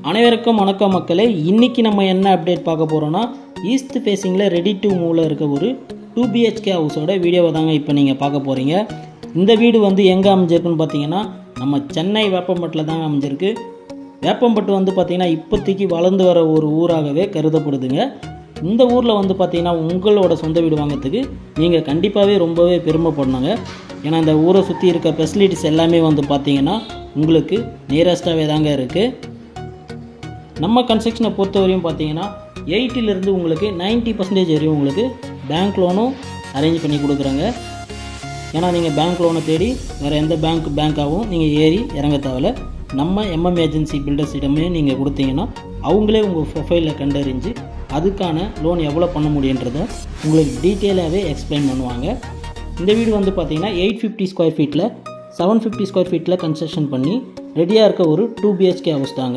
அனைவருக்கும் வணக்கம் மக்களே இன்றைக்கி நம்ம என்ன அப்டேட் பார்க்க போகிறோன்னா ஈஸ்ட் ஃபேஸிங்கில் ரெடி டு மூவில் இருக்க ஒரு டூ பிஹெச்கே ஹவுஸோட வீடியோவை தாங்க இப்போ நீங்கள் பார்க்க போகிறீங்க இந்த வீடு வந்து எங்கே அமைஞ்சிருக்குன்னு பார்த்தீங்கன்னா நம்ம சென்னை வேப்பம்பட்டில் தாங்க அமைஞ்சிருக்கு வேப்பம்பட்டு வந்து பார்த்திங்கன்னா இப்போதைக்கு வளர்ந்து வர ஒரு ஊராகவே கருதப்படுதுங்க இந்த ஊரில் வந்து பார்த்திங்கன்னா உங்களோட சொந்த வீடு வாங்குறதுக்கு நீங்கள் கண்டிப்பாகவே ரொம்பவே பெருமைப்படணுங்க ஏன்னா இந்த ஊரை சுற்றி இருக்க ஃபெசிலிட்டிஸ் எல்லாமே வந்து பார்த்திங்கன்னா உங்களுக்கு நியரஸ்ட்டாகவே தாங்க இருக்குது நம்ம கன்ஸ்ட்ரக்ஷனை பொறுத்த வரையும் பார்த்தீங்கன்னா எயிட்டிலேருந்து உங்களுக்கு 90% பர்சன்டேஜ் வரையும் உங்களுக்கு பேங்க் லோனும் அரேஞ்ச் பண்ணி கொடுக்குறாங்க ஏன்னா நீங்கள் பேங்க் லோனை தேடி வேறு எந்த பேங்க் பேங்க்காகவும் நீங்கள் ஏறி இறங்க தேவையில்ல நம்ம எம்எம் ஏஜென்சி பில்டர்ஸிடமே நீங்கள் கொடுத்தீங்கன்னா அவங்களே உங்கள் ப்ரொஃபைலில் கண்டறிஞ்சு அதுக்கான லோன் எவ்வளோ பண்ண முடியுன்றதை உங்களுக்கு டீட்டெயிலாகவே எக்ஸ்பிளைன் பண்ணுவாங்க இந்த வீடு வந்து பார்த்தீங்கன்னா எயிட் ஃபிஃப்டி ஸ்கொயர் ஃபீட்டில் செவன் ஃபிஃப்டி ஸ்கொயர் ஃபீட்டில் கன்ஸ்ட்ரக்ஷன் பண்ணி ரெடியாக இருக்க ஒரு டூ பிஹெச்கே ஹவுஸ் தாங்க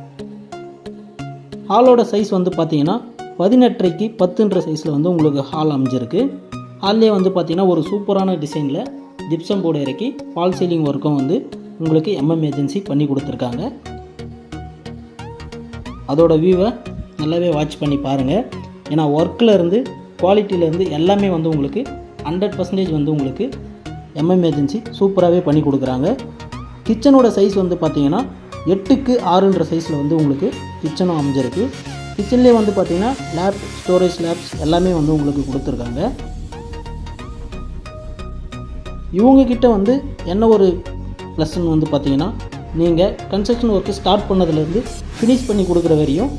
ஹாலோட சைஸ் வந்து பார்த்தீங்கன்னா பதினெட்டரைக்கு பத்துன்ற சைஸில் வந்து உங்களுக்கு ஹால் அமைஞ்சிருக்கு ஹால்லே வந்து பார்த்தீங்கன்னா ஒரு சூப்பரான டிசைனில் ஜிப்சம் போர்டு இறக்கி ஃபால் சீலிங் ஒர்க்கும் வந்து உங்களுக்கு எம்எம் ஏஜென்சி பண்ணி கொடுத்துருக்காங்க அதோட வியூவை நல்லாவே வாட்ச் பண்ணி பாருங்கள் ஏன்னா ஒர்க்கில் இருந்து குவாலிட்டியிலேருந்து எல்லாமே வந்து உங்களுக்கு ஹண்ட்ரட் பர்சன்டேஜ் வந்து உங்களுக்கு எம்எம் ஏஜென்சி சூப்பராகவே பண்ணி கொடுக்குறாங்க கிச்சனோட சைஸ் வந்து பார்த்தீங்கன்னா எட்டுக்கு ஆறுன்ற சைஸில் வந்து உங்களுக்கு கிச்சனும் அமைஞ்சிருக்கு கிச்சன்லேயே வந்து பார்த்தீங்கன்னா லேப் ஸ்டோரேஜ் லேப்ஸ் எல்லாமே வந்து உங்களுக்கு கொடுத்துருக்காங்க இவங்கக்கிட்ட வந்து என்ன ஒரு ப்ளஸ்ன்னு வந்து பார்த்தீங்கன்னா நீங்கள் கன்ஸ்ட்ரக்ஷன் ஒர்க்கு ஸ்டார்ட் பண்ணதுலேருந்து ஃபினிஷ் பண்ணி கொடுக்குற வரையும்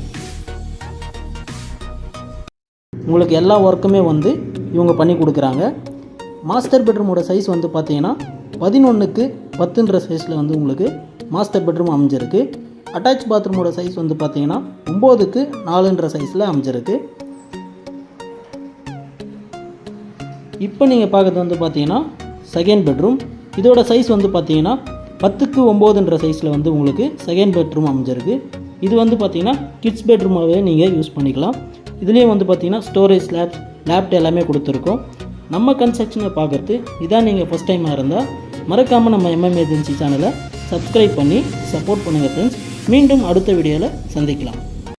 உங்களுக்கு எல்லா ஒர்க்குமே வந்து இவங்க பண்ணி கொடுக்குறாங்க மாஸ்டர் பெட்ரூமோட சைஸ் வந்து பார்த்தீங்கன்னா பதினொன்றுக்கு பத்துன்ற சைஸில் வந்து உங்களுக்கு மாஸ்டர் பெட்ரூம் அமைஞ்சிருக்கு அட்டாச் பாத்ரூமோட சைஸ் வந்து பார்த்தீங்கன்னா ஒம்போதுக்கு நாலுன்ற சைஸில் அமைஞ்சிருக்கு இப்போ நீங்கள் பார்க்குறது வந்து பார்த்தீங்கன்னா செகண்ட் பெட்ரூம் இதோட சைஸ் வந்து பார்த்தீங்கன்னா பத்துக்கு ஒம்போதுன்ற சைஸில் வந்து உங்களுக்கு செகண்ட் பெட்ரூம் அமைஞ்சிருக்கு இது வந்து பார்த்தீங்கன்னா கிட்ஸ் பெட்ரூமாகவே நீங்கள் யூஸ் பண்ணிக்கலாம் இதுலேயும் வந்து பார்த்தீங்கன்னா ஸ்டோரேஜ் லேப்ஸ் லேப்ட் எல்லாமே கொடுத்துருக்கோம் நம்ம கன்ஸ்ட்ரக்ஷனை பார்க்குறது இதான் நீங்கள் ஃபஸ்ட் டைமாக இருந்தால் மறக்காமல் நம்ம எம்எம் ஏஜென்சி சேனலை சப்ஸ்கிரைப் பண்ணி சப்போர்ட் பண்ணுங்கள் ஃப்ரெண்ட்ஸ் மீண்டும் அடுத்த வீடியோவில் சந்திக்கலாம்